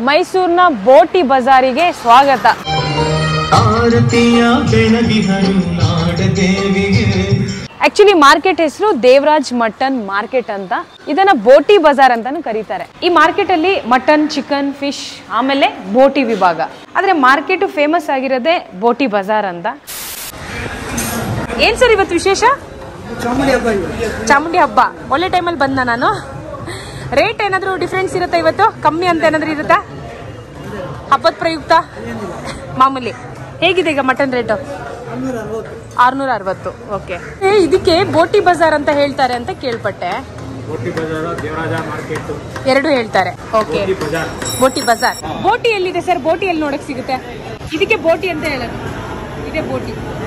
ಮೈಸೂರಿನ ಬೋಟಿ ಬಜಾರಿಗೆ ಸ್ವಾಗತ ಆರತಿಯ ಬೆಳಗಿಹರು ನಾಡದೇವಿಗೆ actually market ಹೆಸರು ದೇವರಾಜ್ ಮಟನ್ ಮಾರ್ಕೆಟ್ ಅಂತ ಇದನ್ನ ಬೋಟಿ ಬಜಾರ್ ಅಂತಾನು ಕರೀತಾರೆ ಈ ಮಾರ್ಕೆಟ್ ಅಲ್ಲಿ ಮಟನ್ ಚಿಕನ್ ಫಿಶ್ ಆಮೇಲೆ ಬೋಟಿ ವಿಭಾಗ ಆದ್ರೆ ಮಾರ್ಕೆಟ್ ಫೇಮಸ್ ಆಗಿರೋದೇ ಬೋಟಿ ಬಜಾರ್ ಅಂತ ಏನ್ ಸರ್ ಇವತ್ತು ವಿಶೇಷ ಚಾಮುಂಡಿ ಹಬ್ಬ ಒಳ್ಳೆ ಟೈಮಲ್ಲಿ ಬಂದ ನಾನು ರೇಟ್ ಏನಾದರೂ ಡಿಫ್ರೆನ್ಸ್ ಇರುತ್ತಾ ಇವತ್ತು ಕಮ್ಮಿ ಅಂತ ಏನಾದರೂ ಇರುತ್ತಾ ಹಬ್ಬದ ಪ್ರಯುಕ್ತ ಮಾಮೂಲಿ ಹೇಗಿದೆ ಈಗ ಮಟನ್ ರೇಟು ಆರ್ನೂರ ಅರವತ್ತು ಓಕೆ ಇದಕ್ಕೆ ಬೋಟಿ ಬಜಾರ್ ಅಂತ ಹೇಳ್ತಾರೆ ಅಂತ ಕೇಳ್ಪಟ್ಟೆ ಕೋಟಿ ಬಜಾರ ದೇವರಾಜ ಮಾರ್ಕೆಟ್ ಎರಡು ಹೇಳ್ತಾರೆ ಓಕೆ ಬಜಾರ್ ಬೋಟಿ ಬಜಾರ್ ಬೋಟಿ ಎಲ್ಲಿದೆ ಸರ್ ಬೋಟಿ ಎಲ್ಲಿ ನೋಡಕ್ ಸಿಗುತ್ತೆ ಇದಕ್ಕೆ ಬೋಟಿ ಅಂತ ಹೇಳೋದು ಇದೇ ಬೋಟಿ